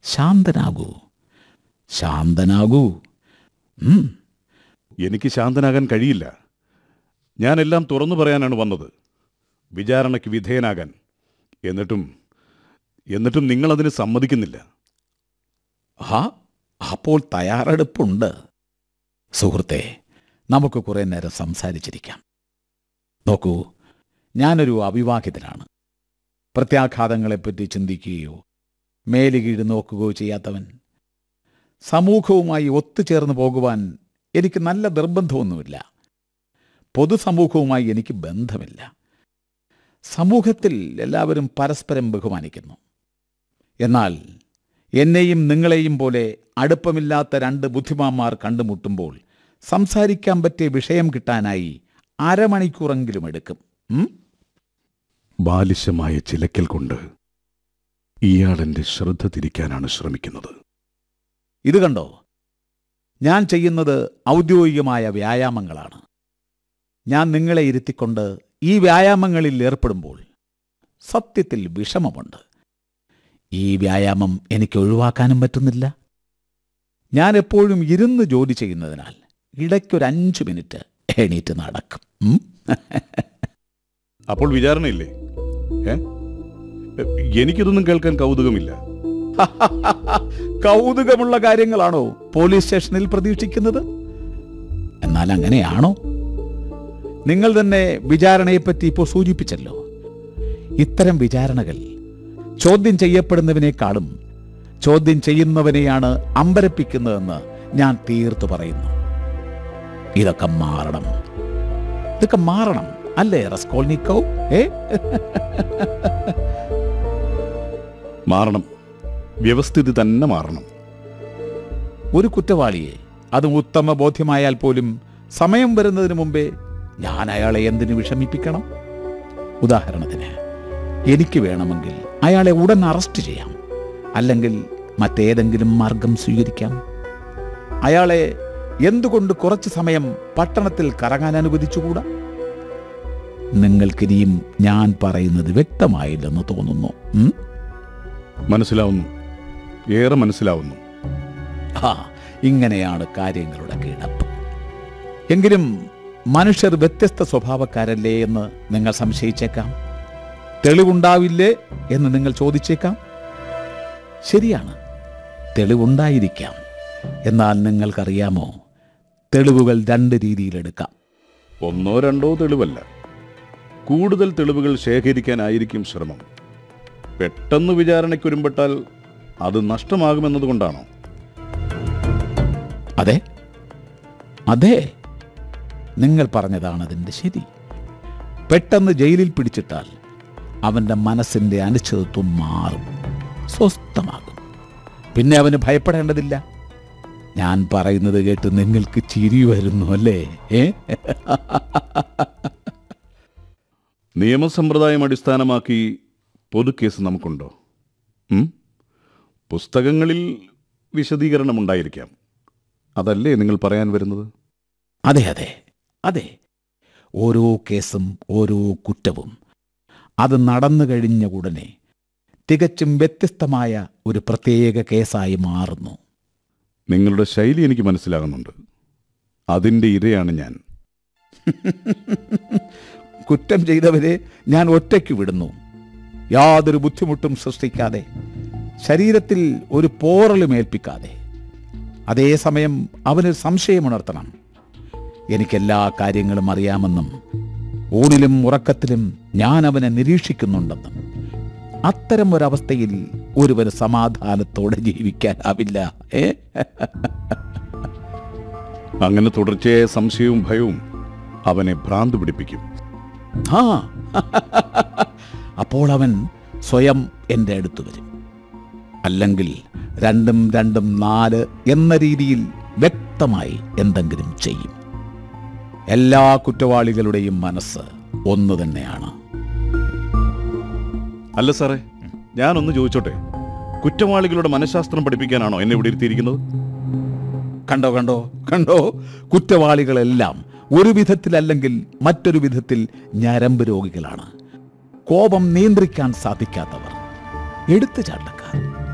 ശാന്തനാകൂ ശാന്തനാകൂ ഉം, എനിക്ക് ശാന്തനാകാൻ കഴിയില്ല ഞാനെല്ലാം തുറന്നു പറയാനാണ് വന്നത് വിചാരണയ്ക്ക് വിധേയനാകാൻ എന്നിട്ടും എന്നിട്ടും നിങ്ങളതിന് സമ്മതിക്കുന്നില്ല ആ അപ്പോൾ തയ്യാറെടുപ്പുണ്ട് സുഹൃത്തെ നമുക്ക് കുറേ നേരം സംസാരിച്ചിരിക്കാം നോക്കൂ ഞാനൊരു അവിവാഹിതനാണ് പ്രത്യാഘാതങ്ങളെപ്പറ്റി ചിന്തിക്കുകയോ മേലുകീഴ് നോക്കുകയോ ചെയ്യാത്തവൻ സമൂഹവുമായി ഒത്തുചേർന്ന് പോകുവാൻ എനിക്ക് നല്ല നിർബന്ധമൊന്നുമില്ല പൊതുസമൂഹവുമായി എനിക്ക് ബന്ധമില്ല സമൂഹത്തിൽ എല്ലാവരും പരസ്പരം ബഹുമാനിക്കുന്നു എന്നാൽ എന്നെയും നിങ്ങളെയും പോലെ അടുപ്പമില്ലാത്ത രണ്ട് ബുദ്ധിമാന്മാർ കണ്ടുമുട്ടുമ്പോൾ സംസാരിക്കാൻ പറ്റിയ വിഷയം കിട്ടാനായി അരമണിക്കൂറെങ്കിലും എടുക്കും ഉം? ബാലിശമായ ചിലക്കൽ കൊണ്ട് ഇയാളെന്റെ ശ്രദ്ധ തിരിക്കാനാണ് ശ്രമിക്കുന്നത് ഇത് കണ്ടോ ഞാൻ ചെയ്യുന്നത് ഔദ്യോഗികമായ വ്യായാമങ്ങളാണ് ഞാൻ നിങ്ങളെ ഇരുത്തിക്കൊണ്ട് ഈ വ്യായാമങ്ങളിൽ ഏർപ്പെടുമ്പോൾ സത്യത്തിൽ വിഷമമുണ്ട് ഈ വ്യായാമം എനിക്ക് ഒഴിവാക്കാനും പറ്റുന്നില്ല ഞാൻ എപ്പോഴും ഇരുന്ന് ജോലി ചെയ്യുന്നതിനാൽ ഇടയ്ക്കൊരു അഞ്ച് മിനിറ്റ് എണീറ്റ് നടക്കും ഉം? അപ്പോൾ വിചാരണയില്ലേ ഏ എനിക്കിതൊന്നും കേൾക്കാൻ കൗതുകമില്ല കൗതുകമുള്ള കാര്യങ്ങളാണോ പോലീസ് സ്റ്റേഷനിൽ പ്രതീക്ഷിക്കുന്നത് എന്നാൽ അങ്ങനെയാണോ നിങ്ങൾ തന്നെ വിചാരണയെപ്പറ്റി ഇപ്പോൾ സൂചിപ്പിച്ചല്ലോ ഇത്തരം വിചാരണകൾ ചോദ്യം ചെയ്യപ്പെടുന്നവനേക്കാളും ചോദ്യം ചെയ്യുന്നവനെയാണ് അമ്പരപ്പിക്കുന്നതെന്ന് ഞാൻ തീർത്തു പറയുന്നു ഇതൊക്കെ മാറണം ഇതൊക്കെ മാറണം അല്ലേ റസ്കോൾനിക്കോ ഏ മാറണം വ്യവസ്ഥിതി തന്നെ മാറണം ഒരു കുറ്റവാളിയെ അതും ഉത്തമ ബോധ്യമായാൽ പോലും സമയം വരുന്നതിന് മുമ്പേ ഞാൻ അയാളെ എന്തിനു വിഷമിപ്പിക്കണം ഉദാഹരണത്തിന് എനിക്ക് വേണമെങ്കിൽ അയാളെ ഉടൻ അറസ്റ്റ് ചെയ്യാം അല്ലെങ്കിൽ മറ്റേതെങ്കിലും മാർഗം സ്വീകരിക്കാം അയാളെ എന്തുകൊണ്ട് കുറച്ച് സമയം പട്ടണത്തിൽ കറങ്ങാൻ അനുവദിച്ചുകൂടാ നിങ്ങൾക്കിനിയും ഞാൻ പറയുന്നത് വ്യക്തമായില്ലെന്ന് തോന്നുന്നു ഉം? മനസ്സിലാവുന്നു ഏറെ മനസ്സിലാവുന്നു ആ ഇങ്ങനെയാണ് കാര്യങ്ങളുടെ കിടപ്പ് എങ്കിലും മനുഷ്യർ വ്യത്യസ്ത സ്വഭാവക്കാരല്ലേ എന്ന് നിങ്ങൾ സംശയിച്ചേക്കാം തെളിവുണ്ടാവില്ലേ എന്ന് നിങ്ങൾ ചോദിച്ചേക്കാം ശരിയാണ് തെളിവുണ്ടായിരിക്കാം എന്നാൽ നിങ്ങൾക്കറിയാമോ തെളിവുകൾ രണ്ട് രീതിയിലെടുക്കാം ഒന്നോ രണ്ടോ തെളിവല്ല കൂടുതൽ തെളിവുകൾ ശേഖരിക്കാനായിരിക്കും ശ്രമം പെട്ടെന്ന് വിചാരണയ്ക്കൊരുമ്പെട്ടാൽ അത് നഷ്ടമാകുമെന്നതുകൊണ്ടാണോ അതെ അതെ നിങ്ങൾ പറഞ്ഞതാണ് അതിൻ്റെ ശരി പെട്ടെന്ന് ജയിലിൽ പിടിച്ചിട്ടാൽ അവൻ്റെ മനസ്സിൻ്റെ അനിശ്ചിതത്വം മാറും സ്വസ്ഥമാകും പിന്നെ അവന് ഭയപ്പെടേണ്ടതില്ല ഞാൻ പറയുന്നത് കേട്ട് നിങ്ങൾക്ക് ചിരി വരുന്നു അല്ലേ ഏ നിയമസമ്പ്രദായം അടിസ്ഥാനമാക്കി പൊതുക്കേസ് നമുക്കുണ്ടോ ഉം? പുസ്തകങ്ങളിൽ വിശദീകരണമുണ്ടായിരിക്കാം അതല്ലേ നിങ്ങൾ പറയാൻ വരുന്നത് അതെ അതെ അതെ ഓരോ കേസും ഓരോ കുറ്റവും അത് നടന്നു കഴിഞ്ഞ ഉടനെ തികച്ചും വ്യത്യസ്തമായ ഒരു പ്രത്യേക കേസായി മാറുന്നു നിങ്ങളുടെ ശൈലി എനിക്ക് മനസ്സിലാകുന്നുണ്ട് അതിൻ്റെ ഇരയാണ് ഞാൻ കുറ്റം ചെയ്തവരെ ഞാൻ ഒറ്റയ്ക്ക് വിടുന്നു യാതൊരു ബുദ്ധിമുട്ടും സൃഷ്ടിക്കാതെ ശരീരത്തിൽ ഒരു പോറലും ഏൽപ്പിക്കാതെ അതേസമയം അവനൊരു സംശയമുണർത്തണം എനിക്കെല്ലാ കാര്യങ്ങളും അറിയാമെന്നും ഊണിലും ഉറക്കത്തിലും ഞാൻ അവനെ നിരീക്ഷിക്കുന്നുണ്ടെന്നും അത്തരം ഒരവസ്ഥയിൽ ഒരുവന് സമാധാനത്തോടെ ജീവിക്കാനാവില്ല ഏ അങ്ങനെ തുടർച്ചയായ സംശയവും ഭയവും അവനെ ഭ്രാന്ത് പിടിപ്പിക്കും ആ അപ്പോൾ അവൻ സ്വയം എൻ്റെ അടുത്ത് വരും അല്ലെങ്കിൽ രണ്ടും രണ്ടും നാല് എന്ന രീതിയിൽ വ്യക്തമായി എന്തെങ്കിലും ചെയ്യും എല്ലാ കുറ്റവാളികളുടെയും മനസ്സ് ഒന്ന് തന്നെയാണ് അല്ല സാറേ ഞാനൊന്ന് ചോദിച്ചോട്ടെ കുറ്റവാളികളുടെ മനഃശാസ്ത്രം പഠിപ്പിക്കാനാണോ എന്നെ ഇവിടെ ഇരുത്തിയിരിക്കുന്നത് കണ്ടോ കണ്ടോ കണ്ടോ കുറ്റവാളികളെല്ലാം ഒരു വിധത്തിലല്ലെങ്കിൽ മറ്റൊരു വിധത്തിൽ ഞരമ്പ് രോഗികളാണ് കോപം നിയന്ത്രിക്കാൻ സാധിക്കാത്തവർ എടുത്തുചാട്ടക്കാർ